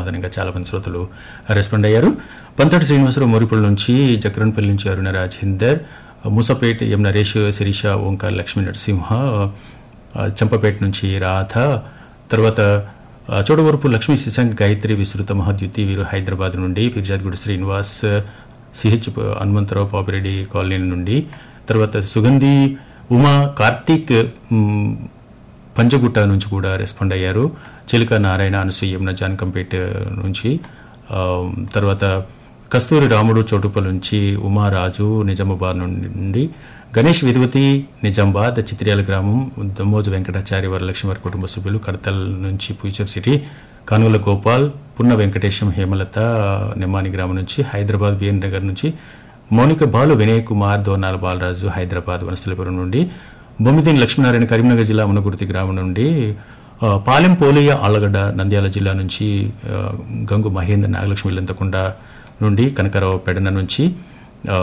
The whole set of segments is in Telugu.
సమాధానంగా చాలా మంది శ్రోతలు రెస్పాండ్ అయ్యారు పంతటి శ్రీనివాసరావు మోరిపల్లి నుంచి జక్రన్పల్లి నుంచి అరుణ రాజేందర్ మూసపేట ఎం నరేష్ శిరీష ఓంకార్ లక్ష్మీ నరసింహ ఆ, చంపపేట నుంచి రాధ తర్వాత ఆ, చోడవరపు లక్ష్మీ శశాంక్ గాయత్రి విస్తృత మహాద్యుతి వీరు హైదరాబాద్ నుండి ఫిర్జాద్గూడ శ్రీనివాస్ సిహెచ్ హనుమంతరావు పాపిరెడ్డి కాలనీ నుండి తర్వాత సుగంధి ఉమా కార్తీక్ మ్, పంజగుట్ట నుంచి కూడా రెస్పాండ్ అయ్యారు చిలుక నారాయణ అనసూయ యమున జానకంపేట నుంచి ఆ, తర్వాత కస్తూరి రాముడు చోటుపల్ నుంచి ఉమారాజు నిజామాబాద్ నుండి గణేష్ విధవతి నిజామాబాద్ చిత్రియాల గ్రామం దమ్మోజు వెంకటాచారి వరలక్ష్మి వారి కుటుంబ సభ్యులు కడతల్ నుంచి ఫ్యూచర్ సిటీ కానుగల గోపాల్ పున్న వెంకటేశం హేమలత నిమ్మాని గ్రామం నుంచి హైదరాబాద్ బిఎన్ నగర్ నుంచి మౌనిక బాలు వినయ్ కుమార్ దోనాల బాలరాజు హైదరాబాద్ వనస్థలపురం నుండి బొమ్మిదిని లక్ష్మీనారాయణ కరీంనగర్ జిల్లా మునగుర్తి గ్రామం నుండి ఆ, పాలెం పోలయ్య ఆళ్లగడ్డ నంద్యాల జిల్లా నుంచి ఆ, గంగు మహేంద్ర నాగలక్ష్మి ఇల్లంతకుండ నుండి కనకరావు పెడన నుంచి ఆ,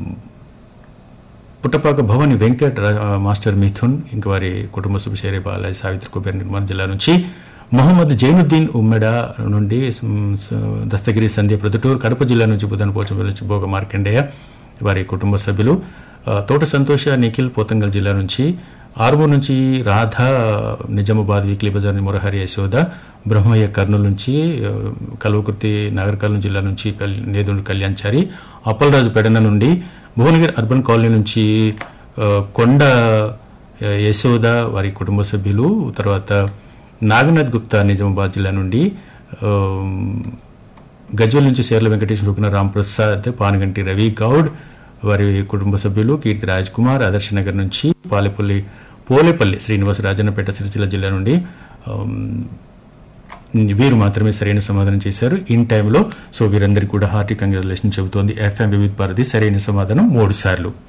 పుట్టపాక భవని వెంకట్ రా- మాస్టర్ మిథున్ ఇంక వారి కుటుంబ సభ్యులు షేరే బాలాజీ సావిత్రి కుబేర్ నిర్మాణ జిల్లా నుంచి మొహమ్మద్ జైనుద్దీన్ ఉమ్మెడ నుండి స్- స- దస్తగిరి సంధ్య ప్రొద్దుటూరు కడప జిల్లా నుంచి బుధన్ పోచంపల్లి నుంచి భోగ మార్కండేయ వారి కుటుంబ సభ్యులు ఆ, తోట సంతోష నిఖిల్ పోతంగల్ జిల్లా నుంచి ఆర్మూర్ నుంచి రాధ నిజామాబాద్ వీక్లీ బజార్ మురహరి యశోద బ్రహ్మయ్య కర్నూలు నుంచి ఆ, కల్వకుర్తి నాగర్కర్నూలు జిల్లా నుంచి కల్- నేదుడు కళ్యాణ్చారి అప్పలరాజు పెడన నుండి భువనగిరి అర్బన్ కాలనీ నుంచి ఆ, కొండ ఆ, యశోద వారి కుటుంబ సభ్యులు తర్వాత నాగనాథ్ గుప్తా నిజామాబాద్ జిల్లా నుండి ఆ, గజ్వల్ నుంచి సేర్ల వెంకటేశ్వర రుకున రాంప్రసాద్ పానగంటి రవి గౌడ్ వారి కుటుంబ సభ్యులు కీర్తి రాజ్ కుమార్ ఆదర్శ నగర్ నుంచి పాలెపల్లి పోలేపల్లి శ్రీనివాస రాజన్నపేట సిరిసిల్ల జిల్లా నుండి ఆమ్, వీరు మాత్రమే సరైన సమాధానం చేశారు ఇన్ టైంలో సో వీరందరికీ కూడా హార్టీ కంగ్రాచులేషన్ చెబుతోంది ఎఫ్ఎం వివిధ భారతి సరైన సమాధానం మూడు సార్లు